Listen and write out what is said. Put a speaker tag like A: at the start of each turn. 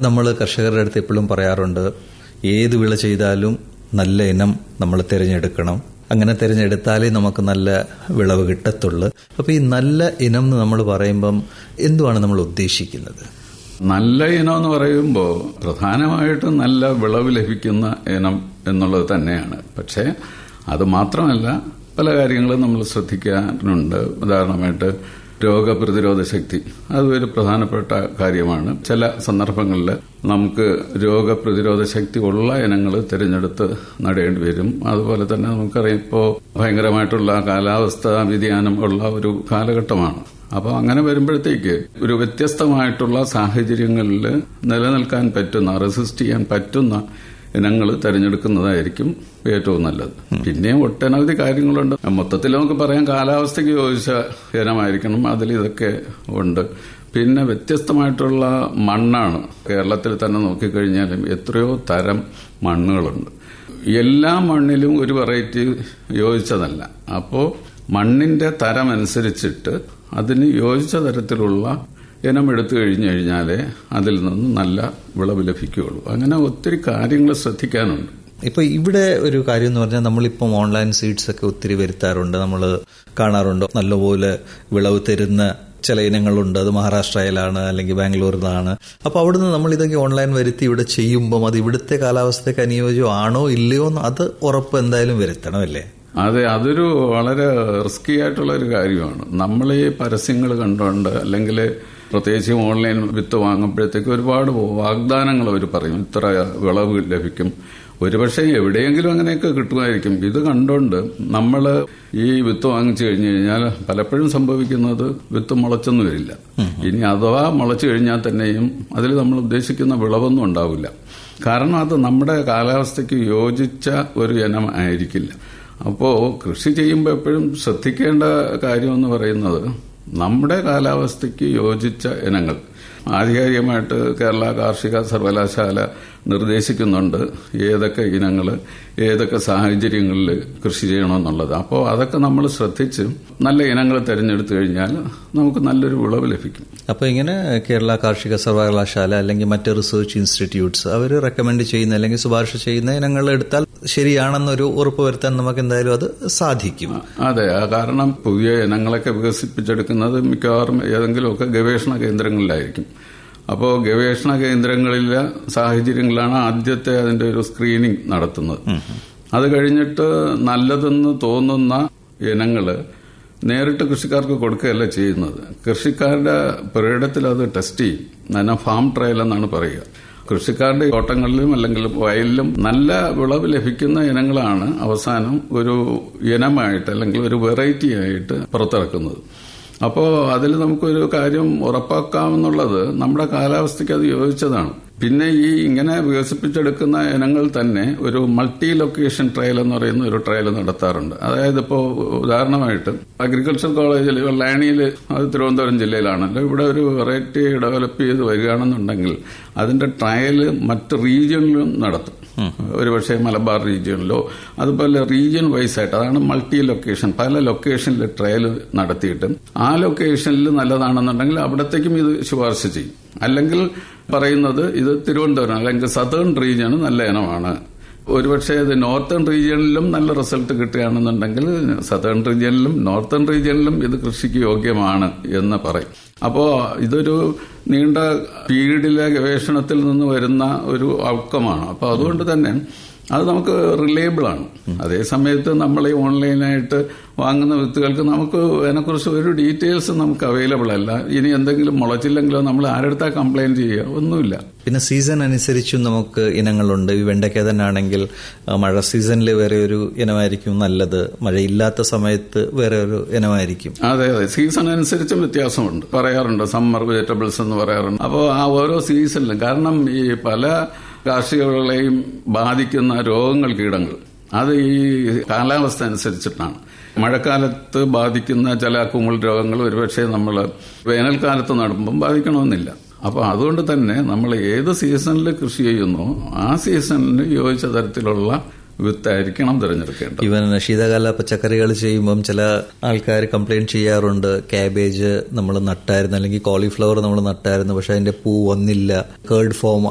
A: നമ്മൾ കർഷകരുടെ അടുത്ത് എപ്പോഴും പറയാറുണ്ട് ഏത് വിള ചെയ്താലും നല്ല ഇനം നമ്മൾ തിരഞ്ഞെടുക്കണം അങ്ങനെ തിരഞ്ഞെടുത്താലേ നമുക്ക് നല്ല വിളവ് കിട്ടത്തുള്ളൂ അപ്പൊ ഈ നല്ല ഇനം എന്ന് നമ്മൾ പറയുമ്പം എന്തുവാണ് നമ്മൾ ഉദ്ദേശിക്കുന്നത്
B: നല്ല ഇനം എന്ന് പറയുമ്പോൾ പ്രധാനമായിട്ടും നല്ല വിളവ് ലഭിക്കുന്ന ഇനം എന്നുള്ളത് തന്നെയാണ് പക്ഷേ അത് മാത്രമല്ല പല കാര്യങ്ങളും നമ്മൾ ശ്രദ്ധിക്കാനുണ്ട് ഉദാഹരണമായിട്ട് രോഗപ്രതിരോധ ശക്തി അത് ഒരു പ്രധാനപ്പെട്ട കാര്യമാണ് ചില സന്ദർഭങ്ങളിൽ നമുക്ക് രോഗപ്രതിരോധ ശക്തി ഉള്ള ഇനങ്ങൾ തിരഞ്ഞെടുത്ത് നടേണ്ടി വരും അതുപോലെ തന്നെ നമുക്കറിയാം ഇപ്പോൾ ഭയങ്കരമായിട്ടുള്ള കാലാവസ്ഥാ വ്യതിയാനം ഉള്ള ഒരു കാലഘട്ടമാണ് അപ്പോൾ അങ്ങനെ വരുമ്പോഴത്തേക്ക് ഒരു വ്യത്യസ്തമായിട്ടുള്ള സാഹചര്യങ്ങളിൽ നിലനിൽക്കാൻ പറ്റുന്ന റെസിസ്റ്റ് ചെയ്യാൻ പറ്റുന്ന ഇനങ്ങൾ തിരഞ്ഞെടുക്കുന്നതായിരിക്കും ഏറ്റവും നല്ലത് പിന്നെയും ഒട്ടനവധി കാര്യങ്ങളുണ്ട് മൊത്തത്തിൽ നമുക്ക് പറയാം കാലാവസ്ഥയ്ക്ക് യോജിച്ച ഇനമായിരിക്കണം അതിൽ ഇതൊക്കെ ഉണ്ട് പിന്നെ വ്യത്യസ്തമായിട്ടുള്ള മണ്ണാണ് കേരളത്തിൽ തന്നെ നോക്കിക്കഴിഞ്ഞാലും എത്രയോ തരം മണ്ണുകളുണ്ട് എല്ലാ മണ്ണിലും ഒരു വെറൈറ്റി യോജിച്ചതല്ല അപ്പോൾ മണ്ണിന്റെ തരം അനുസരിച്ചിട്ട് അതിന് യോജിച്ച തരത്തിലുള്ള ഇനം എടുത്തു കഴിഞ്ഞു കഴിഞ്ഞാലേ അതിൽ നിന്ന് നല്ല വിളവ് ലഭിക്കുകയുള്ളൂ അങ്ങനെ ഒത്തിരി കാര്യങ്ങൾ ശ്രദ്ധിക്കാനുണ്ട്
A: ഇപ്പൊ ഇവിടെ ഒരു കാര്യം എന്ന് പറഞ്ഞാൽ നമ്മളിപ്പം ഓൺലൈൻ സീഡ്സ് ഒക്കെ ഒത്തിരി വരുത്താറുണ്ട് നമ്മൾ കാണാറുണ്ട് നല്ലപോലെ വിളവ് തരുന്ന ചില ഇനങ്ങളുണ്ട് അത് മഹാരാഷ്ട്രയിലാണ് അല്ലെങ്കിൽ ബാംഗ്ലൂരിലാണ് അപ്പൊ അവിടുന്ന് നമ്മൾ ഇതൊക്കെ ഓൺലൈൻ വരുത്തി ഇവിടെ ചെയ്യുമ്പം അത് ഇവിടുത്തെ കാലാവസ്ഥയ്ക്ക് അനുയോജ്യമാണോ ഇല്ലയോ എന്ന് അത് ഉറപ്പ് എന്തായാലും വരുത്തണം അല്ലേ
B: അതെ അതൊരു വളരെ റിസ്കി ആയിട്ടുള്ള ഒരു കാര്യമാണ് നമ്മൾ ഈ പരസ്യങ്ങൾ കണ്ടുകൊണ്ട് അല്ലെങ്കിൽ പ്രത്യേകിച്ച് ഓൺലൈൻ വിത്ത് വാങ്ങുമ്പോഴത്തേക്ക് ഒരുപാട് വാഗ്ദാനങ്ങൾ അവർ പറയും ഇത്ര വിളവ് ലഭിക്കും ഒരുപക്ഷെ എവിടെയെങ്കിലും അങ്ങനെയൊക്കെ കിട്ടുമായിരിക്കും ഇത് കണ്ടുകൊണ്ട് നമ്മൾ ഈ വിത്ത് വാങ്ങിച്ചു കഴിഞ്ഞു കഴിഞ്ഞാൽ പലപ്പോഴും സംഭവിക്കുന്നത് വിത്ത് മുളച്ചൊന്നും വരില്ല ഇനി അഥവാ മുളച്ചു കഴിഞ്ഞാൽ തന്നെയും അതിൽ നമ്മൾ ഉദ്ദേശിക്കുന്ന വിളവൊന്നും ഉണ്ടാവില്ല കാരണം അത് നമ്മുടെ കാലാവസ്ഥയ്ക്ക് യോജിച്ച ഒരു ഇനം ആയിരിക്കില്ല അപ്പോൾ കൃഷി ചെയ്യുമ്പോൾ എപ്പോഴും ശ്രദ്ധിക്കേണ്ട കാര്യമെന്ന് പറയുന്നത് നമ്മുടെ കാലാവസ്ഥയ്ക്ക് യോജിച്ച ഇനങ്ങൾ ആധികാരികമായിട്ട് കേരള കാർഷിക സർവകലാശാല നിർദ്ദേശിക്കുന്നുണ്ട് ഏതൊക്കെ ഇനങ്ങൾ ഏതൊക്കെ സാഹചര്യങ്ങളിൽ കൃഷി ചെയ്യണമെന്നുള്ളത് അപ്പോൾ അതൊക്കെ നമ്മൾ ശ്രദ്ധിച്ച് നല്ല ഇനങ്ങൾ തിരഞ്ഞെടുത്തു കഴിഞ്ഞാൽ നമുക്ക് നല്ലൊരു വിളവ് ലഭിക്കും
A: അപ്പൊ ഇങ്ങനെ കേരള കാർഷിക സർവകലാശാല അല്ലെങ്കിൽ മറ്റ് റിസർച്ച് ഇൻസ്റ്റിറ്റ്യൂട്ട്സ് അവർ റെക്കമെൻഡ് ചെയ്യുന്ന അല്ലെങ്കിൽ ശുപാർശ ചെയ്യുന്ന ഇനങ്ങൾ എടുത്താൽ ശരിയാണെന്നൊരു ഉറപ്പ് വരുത്താൻ നമുക്ക് എന്തായാലും അത് സാധിക്കും
B: അതെ കാരണം പുതിയ ഇനങ്ങളൊക്കെ വികസിപ്പിച്ചെടുക്കുന്നത് മിക്കവാറും ഏതെങ്കിലുമൊക്കെ ഗവേഷണ കേന്ദ്രങ്ങളിലായിരിക്കും അപ്പോൾ ഗവേഷണ കേന്ദ്രങ്ങളിലെ സാഹചര്യങ്ങളിലാണ് ആദ്യത്തെ അതിന്റെ ഒരു സ്ക്രീനിങ് നടത്തുന്നത് അത് കഴിഞ്ഞിട്ട് നല്ലതെന്ന് തോന്നുന്ന ഇനങ്ങള് നേരിട്ട് കൃഷിക്കാർക്ക് കൊടുക്കുകയല്ല ചെയ്യുന്നത് കൃഷിക്കാരുടെ പുരയിടത്തിൽ അത് ടെസ്റ്റ് ചെയ്യും അതിനെ ഫാം ട്രയൽ എന്നാണ് പറയുക കൃഷിക്കാരുടെ തോട്ടങ്ങളിലും അല്ലെങ്കിൽ വയലിലും നല്ല വിളവ് ലഭിക്കുന്ന ഇനങ്ങളാണ് അവസാനം ഒരു ഇനമായിട്ട് അല്ലെങ്കിൽ ഒരു വെറൈറ്റി ആയിട്ട് പുറത്തിറക്കുന്നത് അപ്പോൾ അതിൽ നമുക്കൊരു കാര്യം ഉറപ്പാക്കാമെന്നുള്ളത് നമ്മുടെ കാലാവസ്ഥയ്ക്ക് അത് യോജിച്ചതാണ് പിന്നെ ഈ ഇങ്ങനെ വികസിപ്പിച്ചെടുക്കുന്ന ഇനങ്ങൾ തന്നെ ഒരു മൾട്ടി ലൊക്കേഷൻ ട്രയൽ എന്ന് പറയുന്ന ഒരു ട്രയൽ നടത്താറുണ്ട് അതായത് ഇപ്പോൾ ഉദാഹരണമായിട്ട് അഗ്രികൾച്ചർ കോളേജിൽ വെള്ളാണിയിൽ അത് തിരുവനന്തപുരം ജില്ലയിലാണല്ലോ ഇവിടെ ഒരു വെറൈറ്റി ഡെവലപ്പ് ചെയ്ത് വരികയാണെന്നുണ്ടെങ്കിൽ അതിന്റെ ട്രയൽ മറ്റ് റീജിയണിലും നടത്തും ഒരുപക്ഷെ മലബാർ റീജിയനിലോ അതുപോലെ റീജിയൻ വൈസ് ആയിട്ട് അതാണ് മൾട്ടി ലൊക്കേഷൻ പല ലൊക്കേഷനിൽ ട്രയൽ നടത്തിയിട്ട് ആ ലൊക്കേഷനിൽ നല്ലതാണെന്നുണ്ടെങ്കിൽ അവിടത്തേക്കും ഇത് ശുപാർശ ചെയ്യും അല്ലെങ്കിൽ പറയുന്നത് ഇത് തിരുവനന്തപുരം അല്ലെങ്കിൽ സതേൺ റീജിയൺ നല്ല ഇനമാണ് ഒരുപക്ഷെ ഇത് നോർത്തേൺ റീജിയണിലും നല്ല റിസൾട്ട് കിട്ടുകയാണെന്നുണ്ടെങ്കിൽ സതേൺ റീജിയനിലും നോർത്തേൺ റീജിയനിലും ഇത് കൃഷിക്ക് യോഗ്യമാണ് എന്ന് പറയും അപ്പോ ഇതൊരു നീണ്ട പീരീഡിലെ ഗവേഷണത്തിൽ നിന്ന് വരുന്ന ഒരു ഔട്ട്കമാണ് അപ്പൊ അതുകൊണ്ട് തന്നെ അത് നമുക്ക് റിലയബിൾ ആണ് അതേ സമയത്ത് നമ്മൾ ഈ ഓൺലൈനായിട്ട് വാങ്ങുന്ന വിത്തുകൾക്ക് നമുക്ക് അതിനെക്കുറിച്ച് ഒരു ഡീറ്റെയിൽസ് നമുക്ക് അവൈലബിൾ അല്ല ഇനി എന്തെങ്കിലും മുളച്ചില്ലെങ്കിലോ നമ്മൾ ആരെടുത്താ കംപ്ലൈന്റ് ചെയ്യുക ഒന്നുമില്ല
A: പിന്നെ സീസൺ അനുസരിച്ചും നമുക്ക് ഇനങ്ങളുണ്ട് ഈ വെണ്ടയ്ക്ക തന്നെ ആണെങ്കിൽ മഴ സീസണിൽ വേറെ ഒരു ഇനമായിരിക്കും നല്ലത് മഴയില്ലാത്ത സമയത്ത് വേറെ ഒരു ഇനമായിരിക്കും
B: അതെ അതെ സീസൺ അനുസരിച്ചും വ്യത്യാസമുണ്ട് പറയാറുണ്ട് സമ്മർ വെജിറ്റബിൾസ് എന്ന് പറയാറുണ്ട് അപ്പോൾ ആ ഓരോ സീസണിലും കാരണം ഈ പല കാർഷിക വിളകളെയും ബാധിക്കുന്ന രോഗങ്ങൾ കീടങ്ങൾ അത് ഈ കാലാവസ്ഥ അനുസരിച്ചിട്ടാണ് മഴക്കാലത്ത് ബാധിക്കുന്ന ചില കുമിൾ രോഗങ്ങൾ ഒരുപക്ഷെ നമ്മൾ വേനൽക്കാലത്ത് നടുമ്പം ബാധിക്കണമെന്നില്ല അപ്പോൾ അതുകൊണ്ട് തന്നെ നമ്മൾ ഏത് സീസണിൽ കൃഷി ചെയ്യുന്നോ ആ സീസണിന് യോജിച്ച തരത്തിലുള്ള വിത്തായിരിക്കണം തിരഞ്ഞെടുക്കേണ്ടത്
A: ഇവൻ ശീതകാല പച്ചക്കറികൾ ചെയ്യുമ്പം ചില ആൾക്കാർ കംപ്ലൈന്റ് ചെയ്യാറുണ്ട് ക്യാബേജ് നമ്മൾ നട്ടായിരുന്നു അല്ലെങ്കിൽ കോളിഫ്ലവർ നമ്മൾ നട്ടായിരുന്നു പക്ഷെ അതിന്റെ പൂ വന്നില്ല കേർഡ് ഫോം